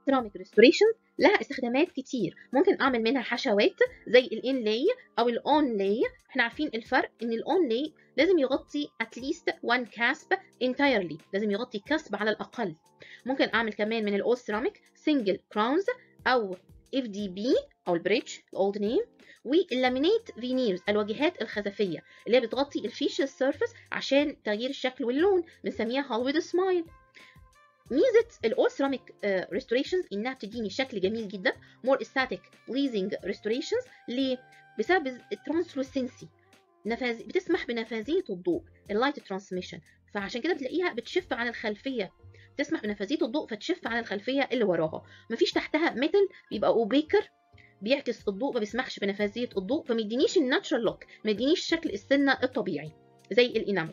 سيراميك ريستوريشن لها استخدامات كتير ممكن اعمل منها حشوات زي الانلاي او الاونلاي احنا عارفين الفرق ان الاونلاي لازم يغطي at least one cusp entirely لازم يغطي كسب على الاقل ممكن اعمل كمان من الاول سيراميك سنجل كراونز او اف دي بي او البريدج الاولد نيم واللامينيت فينيرز الواجهات الخزفيه اللي هي بتغطي الفيشل سيرفيس عشان تغيير الشكل واللون بنسميها هولويد سمايل ميزه الاول سيراميك ريستوريشنز انها بتديني شكل جميل جدا مور استاتيك بليزنج ريستوريشنز ليه بسبب الترانسلوسنسي نفاذ بتسمح بنفاذيه الضوء اللايت ترانسميشن فعشان كده بتلاقيها بتشف عن الخلفيه تسمح بنفاذيه الضوء فتشف عن الخلفيه اللي وراها مفيش تحتها ميتال بيبقى اوبيكر بيعكس الضوء ما بيسمحش بنفاذيه الضوء فما يدينيش الناتشرال لوك ما يدينيش شكل السنه الطبيعي زي الانامل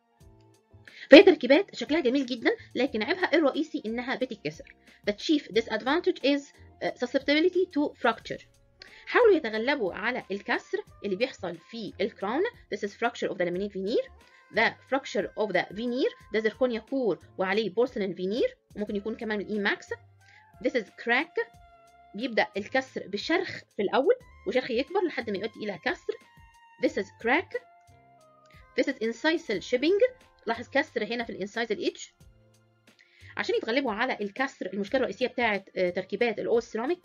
فهي تركيبات شكلها جميل جدا لكن عيبها الرئيسي انها بتتكسر The chief disadvantage is susceptibility to fracture حاولوا يتغلبوا على الكسر اللي بيحصل في الكراون This is fracture of the laminate veneer The fracture of the veneer ده زركونيا كور وعليه بورسلين فينير وممكن يكون كمان الاي ماكس This is crack بيبدأ الكسر بشرخ في الأول وشرخ يكبر لحد ما يؤدي إلى كسر This is crack This is incisal shipping لاحظ كسر هنا في الانسايزل اتش عشان يتغلبوا على الكسر المشكله الرئيسيه بتاعه تركيبات الاول سيراميك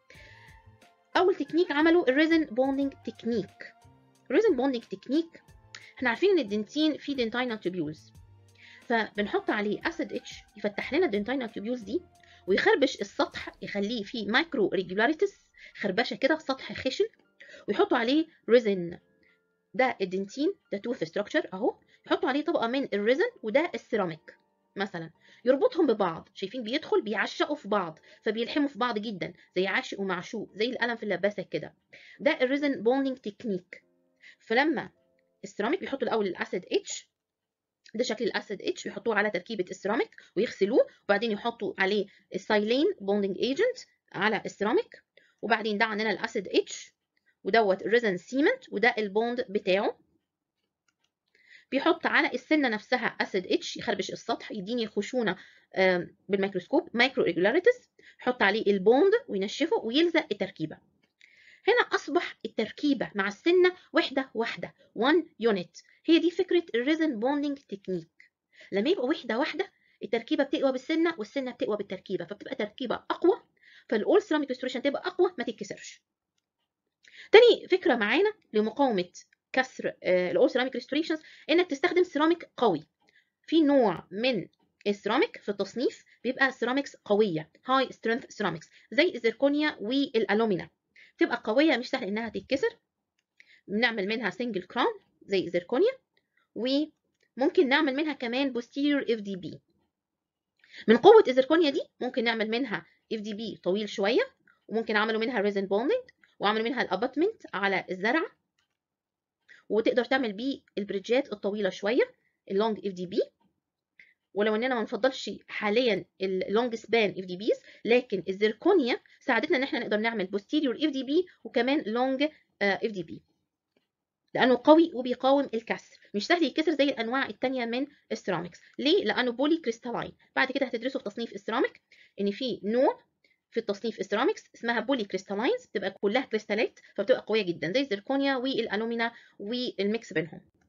اول تكنيك عملوا الريزن بوندنج تكنيك الريزن بوندنج تكنيك احنا عارفين ان الدنتين فيه دنتاينا تيوبيولز فبنحط عليه اسيد اتش يفتح لنا الدنتاينا تيوبيولز دي ويخربش السطح يخليه فيه مايكرو ريجولاريتيز خربشه كده سطح خشن ويحطوا عليه ريزن ده الدنتين ده توث ستراكشر اهو يحطوا عليه طبقه من الريزن وده السيراميك مثلا يربطهم ببعض شايفين بيدخل بيعشقوا في بعض فبيلحموا في بعض جدا زي عاشق ومعشوق زي القلم في اللباسه كده ده الريزن بوندنج تكنيك فلما السيراميك بيحطوا الاول الاسيد اتش ده شكل الاسيد اتش بيحطوه على تركيبه السيراميك ويغسلوه وبعدين يحطوا عليه السايلين بوندنج ايجنت على السيراميك وبعدين ده عندنا الاسيد اتش ودوت الريزن سيمنت وده البوند بتاعه بيحط على السنه نفسها اسيد اتش يخربش السطح يديني خشونه بالميكروسكوب مايكرو ريجولاريتيز يحط عليه البوند وينشفه ويلزق التركيبه هنا اصبح التركيبه مع السنه وحده واحده 1 يونت هي دي فكره الريزن بوندنج تكنيك لما يبقى وحده واحده التركيبه بتقوى بالسنه والسنه بتقوى بالتركيبه فبتبقى تركيبه اقوى فالاول سيراميك ريستوريشن تبقى اقوى ما تتكسرش تاني فكره معانا لمقاومه كسر الاول سيراميك ريستوريشنز انك تستخدم سيراميك قوي في نوع من السيراميك في التصنيف بيبقى سيراميكس قويه هاي سترينث سيراميكس زي الزركونيا والالومينا تبقى قويه مش سهل انها تتكسر بنعمل منها سنجل كراون زي الزركونيا وممكن نعمل منها كمان بوستيريور اف دي بي من قوه الزركونيا دي ممكن نعمل منها اف دي بي طويل شويه وممكن اعملوا منها ريزن بوندنج واعمل منها الاباتمنت على الزرع وتقدر تعمل بيه البريدجات الطويله شويه اللونج اف دي بي ولو اننا ما نفضلش حاليا اللونج سبان اف دي بيز لكن الزركونيا ساعدتنا ان احنا نقدر نعمل بوستيريور اف دي بي وكمان لونج اف دي بي لانه قوي وبيقاوم الكسر مش سهل يتكسر زي الانواع الثانيه من السيراميكس ليه لانه بولي كريستالاين بعد كده هتدرسوا في تصنيف السيراميك ان في نوع في التصنيف السيراميكس اسمها بولي كريستالاينز بتبقى كلها كريستالات فبتبقى قويه جدا زي الزركونيا والالومينا والميكس بينهم